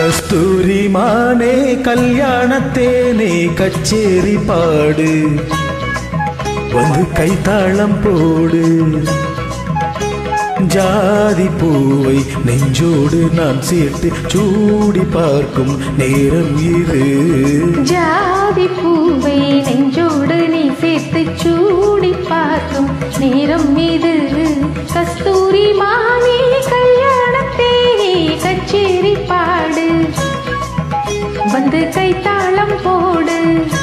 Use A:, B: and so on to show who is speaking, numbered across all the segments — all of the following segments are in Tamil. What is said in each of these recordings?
A: கஸ்தூரி மானே கல்யாணத்தேனே கச்சேரி பாடு வந்து கைத்தாளம் போடு ஜாதி பூவை நெஞ்சோடு நான் சேர்த்து சூடி பார்க்கும் நேரம் இது
B: ஜாதி பூவை நெஞ்சோடு நீ சேர்த்து சூடி பார்க்கும் நேரம் இது கஸ்தூரி மானே கல்யாணத்தேனே கச்சேரி பாடு வந்து கைத்தாளம் போடு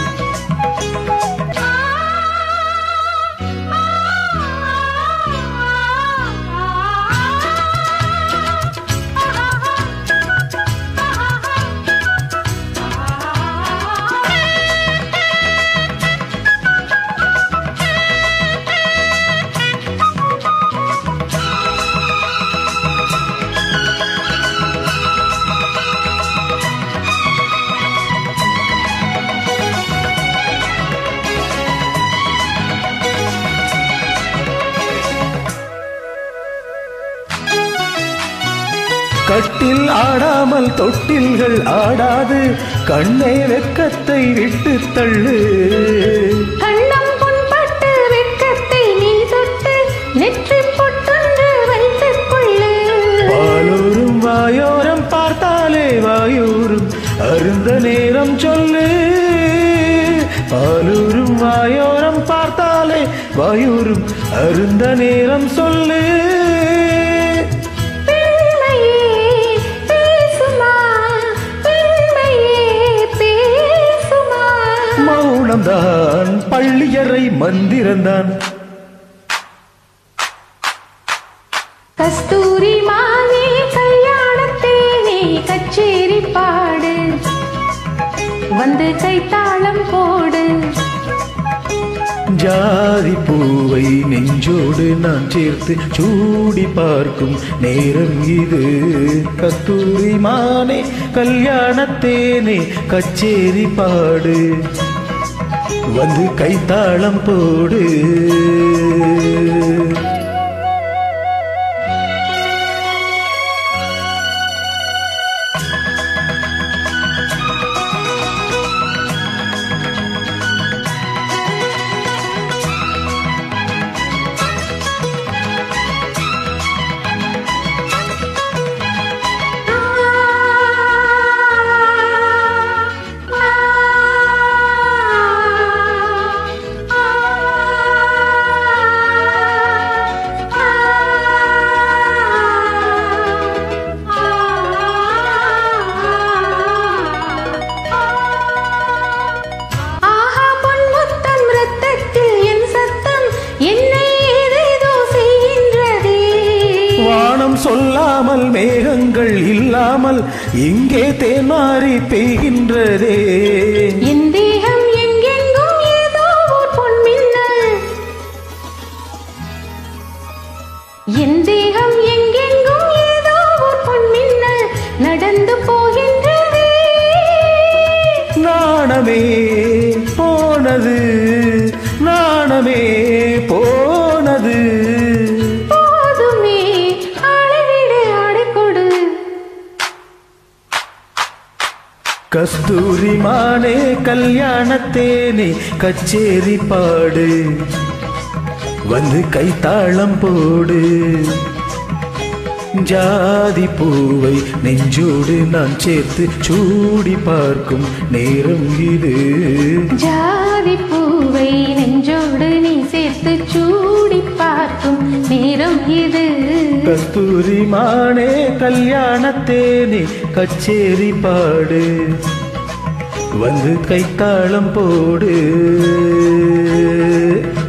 A: கட்டில் ஆடாமல் தொட்டில்கள் ஆடாது கண்ணே வெக்கத்தை விட்டு தள்ளு
B: கண்ணம் புண்பட்டு வெட்கத்தை நீ தொட்டு நெற்றி பொட்டொன்று வைத்துக் கொள்ளு
A: பாலூரும் வாயோரம் பார்த்தாலே வாயூரும் அருந்த நேரம் சொல்லு பாலூரும் வாயோரம் பார்த்தாலே வாயூரும் அருந்த நேரம் சொல்லு
B: பெண்மையே பேசுமா பெண்மையே பேசுமா
A: மௌனம்தான் பள்ளியறை மந்திரம்தான்
B: கஸ்தூரி மானே கல்யாணத்தேனே கச்சேரி பாடு வந்து கைத்தாளம் போடு
A: ஜாதி பூவை நெஞ்சோடு நான் சேர்த்து சூடி பார்க்கும் நேரம் இது கஸ்தூரி மானே கல்யாணத்தேனே கச்சேரி பாடு வந்து கைத்தாளம் போடு
B: ஆஹா பொன்முத்தம் ரத்தத்தில் என் சத்தம் என்னை ஏதேதோ செய்கின்றதே
A: வானம் சொல்லாமல் மேகங்கள் இல்லாமல் இங்கே தேன்மாறி பெய்கின்றதே
B: என் தேகம் எங்கெங்கும் ஏதோ ஓர் பொன்மின்னல் என் தேகம் எங்கெங்கும் ஏதோ ஓர் பொன்மின்னல் நடந்து போகின்றதே
A: நாணமே போனது நாணமே போனது
B: போதுமே ஆளைவிடு ஆடிக்கொடு
A: கஸ்தூரி மானே கல்யாணத்தேனே கச்சேரி பாடு வந்து கைத்தாளம் போடு ஜாதி பூவை நெஞ்சோடு நான் சேர்த்து சூடி பார்க்கும் நேரம் இது
B: ஜாதி பூவை நெஞ்சோடு நீ சேர்த்து சூடி பார்க்கும் நேரம் இது
A: கஸ்தூரி மானே கல்யாணத்தேனே கச்சேரி பாடு வந்து கைத்தாளம் போடு